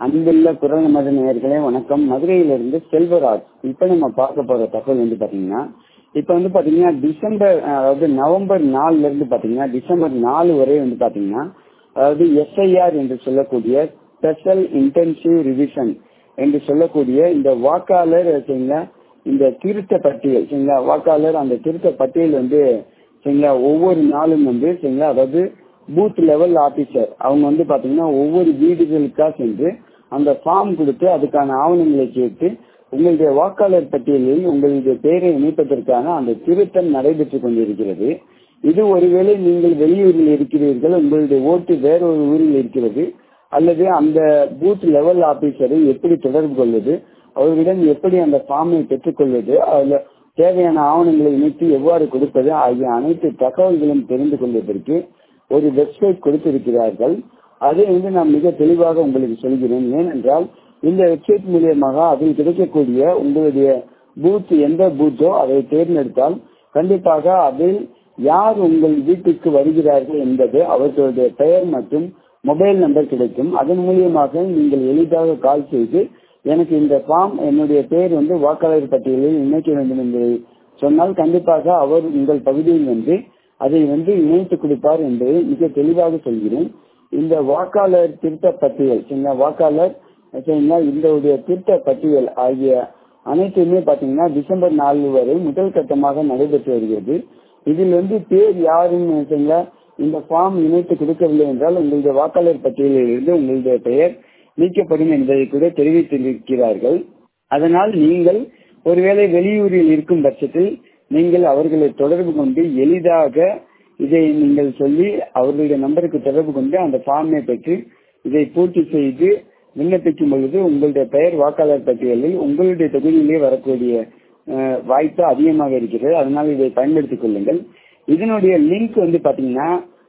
அன்புள்ள குரல் மத நேயர்களே வணக்கம் மதுரையிலிருந்து செல்வராஜ் இப்ப நம்ம பார்க்க போற தகவல் வந்து பாத்தீங்கன்னா இப்ப வந்து பாத்தீங்கன்னா டிசம்பர் அதாவது நவம்பர் நாலுல இருந்து பாத்தீங்கன்னா டிசம்பர் நாலு வரை வந்து பாத்தீங்கன்னா அதாவது எஸ்ஐஆர் என்று சொல்லக்கூடிய ஸ்பெஷல் இன்டென்சிவ் ரிவிஷன் என்று சொல்லக்கூடிய இந்த வாக்காளர் சரிங்களா இந்த திருத்த பட்டியல் சரிங்களா வாக்காளர் அந்த திருத்த பட்டியல் வந்து சரிங்களா ஒவ்வொரு நாளும் வந்து சரிங்களா அதாவது பூத் லெவல் ஆபீசர் அவங்க வந்து பாத்தீங்கன்னா ஒவ்வொரு வீடுகளுக்கா சென்று அந்த ஃபார்ம் கொடுத்து அதுக்கான ஆவணங்களை கேட்டு உங்களுடைய வாக்காளர் பட்டியலில் உங்களுடைய பெயரை இணைப்பதற்கான அந்த திருத்தம் நடைபெற்றுக் கொண்டிருக்கிறது இது ஒருவேளை நீங்கள் வெளியூரில் இருக்கிறீர்கள் உங்களுடைய ஓட்டு வேறொரு ஊரில் இருக்கிறது அல்லது அந்த பூத் லெவல் ஆபீசரை எப்படி தொடர்பு கொள்வது அவர்களிடம் எப்படி அந்த ஃபார்மை பெற்றுக்கொள்வது அதுல தேவையான ஆவணங்களை இணைத்து எவ்வாறு கொடுப்பது ஆகிய அனைத்து தகவல்களும் தெரிந்து கொள்வதற்கு ஒரு வெப்சைட் கொடுத்திருக்கிறார்கள் அதை வந்து நான் மிக தெளிவாக உங்களுக்கு சொல்கிறேன் ஏனென்றால் இந்த வெப்சைட் மூலியமாக அதில் கிடைக்கக்கூடிய உங்களுடைய பூத் எந்த பூத்தோ அதை தேர்ந்தெடுத்தால் கண்டிப்பாக அதில் யார் உங்கள் வீட்டுக்கு வருகிறார்கள் என்பது அவர்களுடைய பெயர் மற்றும் மொபைல் நம்பர் கிடைக்கும் அதன் மூலியமாக நீங்கள் எளிதாக கால் செய்து எனக்கு இந்த ஃபார்ம் என்னுடைய பெயர் வந்து வாக்காளர் பட்டியலில் இணைக்க வேண்டும் என்பதை சொன்னால் கண்டிப்பாக அவர் உங்கள் பகுதியில் வந்து அதை வந்து இணைத்து கொடுப்பார் என்பதை மிக தெளிவாக சொல்கிறேன் இந்த வாக்காளர் திருத்த பட்டியல் சரிங்களா வாக்காளர் சரிங்களா இந்த திருத்த பட்டியல் ஆகிய அனைத்துமே பாத்தீங்கன்னா டிசம்பர் நாலு வரை முதல் கட்டமாக நடைபெற்று வருகிறது இதில் வந்து பேர் யாருன்னு சரிங்களா இந்த ஃபார்ம் இணைத்து கொடுக்கவில்லை என்றால் உங்களுடைய வாக்காளர் பட்டியலில் இருந்து உங்களுடைய பெயர் நீக்கப்படும் என்பதை கூட தெரிவித்திருக்கிறார்கள் அதனால் நீங்கள் ஒருவேளை வெளியூரில் இருக்கும் பட்சத்தில் நீங்கள் அவர்களை தொடர்பு கொண்டு எளிதாக இதை நீங்கள் சொல்லி அவர்களுடைய நம்பருக்கு தொடர்பு கொண்டு அந்த ஃபார்மை பெற்று இதை பூர்த்தி செய்து விண்ணப்பிக்கும் பொழுது உங்களுடைய பெயர் வாக்காளர் பட்டியலில் உங்களுடைய தொகுதியிலே வரக்கூடிய வாய்ப்பு அதிகமாக இருக்கிறது அதனால் இதை பயன்படுத்திக் கொள்ளுங்கள் இதனுடைய லிங்க் வந்து பாத்தீங்கன்னா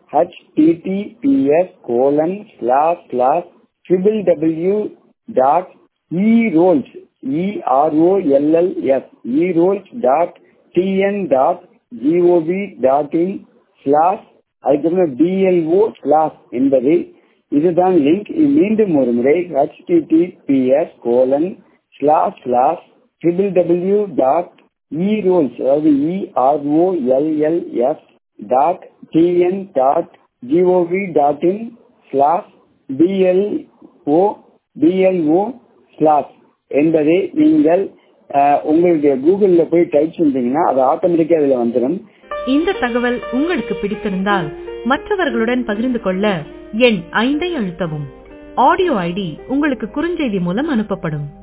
https colon slash slash triple W dot E rolls EROLLS E rolls dot TN dot GOV dot in slash அதுக்கப்புறம் டிஎல்ஓ ஸ்லாஸ் என்பது இதுதான் லிங்க் மீண்டும் ஒரு முறை HTTPS colon slash slash triple W dot E rolls அதாவது EROLLS dot TN dot GOV dot in slash BLO BLO slash என்பதை நீங்கள் உங்களுடைய கூகுள்ல போய் டைப் செஞ்சீங்கன்னா அது ஆட்டோமேட்டிக்கா அதுல வந்துடும் இந்த தகவல் உங்களுக்கு பிடித்திருந்தால் மற்றவர்களுடன் பகிர்ந்து கொள்ள எண் ஐந்தை அழுத்தவும் ஆடியோ ஐடி உங்களுக்கு குறுஞ்செய்தி மூலம் அனுப்பப்படும்